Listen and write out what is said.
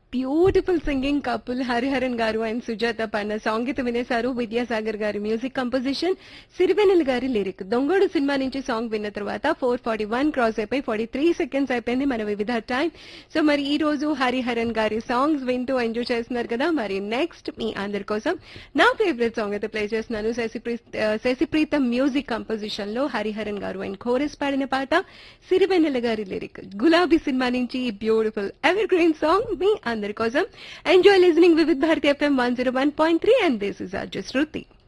beautiful singing couple Hariharan గారు and Sujatha పన్న సాంగీతం వినేశారు విద్యాసాగర్ గారి మ్యూజిక్ కంపోజిషన్ సిరివెన్నెల గారి లిరిక్ దొంగోడు సినిమా నుంచి సాంగ్ విన్న తర్వాత ఫోర్ ఫార్టీ వన్ క్రాస్ అయిపోయి ఫార్టీ త్రీ సెకండ్స్ అయిపోయింది మన వివిధ టైం సో మరి ఈ రోజు హరిహరన్ గారి సాంగ్స్ వింటూ ఎంజాయ్ చేస్తున్నారు కదా మరి నెక్స్ట్ మీ అందరి కోసం నా ఫేవరెట్ సాంగ్ అయితే ప్లే చేస్తున్నాను శశిప్రీతం మ్యూజిక్ కంపోజిషన్ లో హరిహరన్ గారు అండ్ కోరస్ పాడిన పాట సిరివెన్నెల గారి లిరిక్ గులాబీ సినిమా నుంచి బ్యూటిఫుల్ ఎవర్ గ్రీన్ సాంగ్ మీ అందరి కోసం enjoy listening Vividh Bharati FM one zero one point three and this is Arju Shruti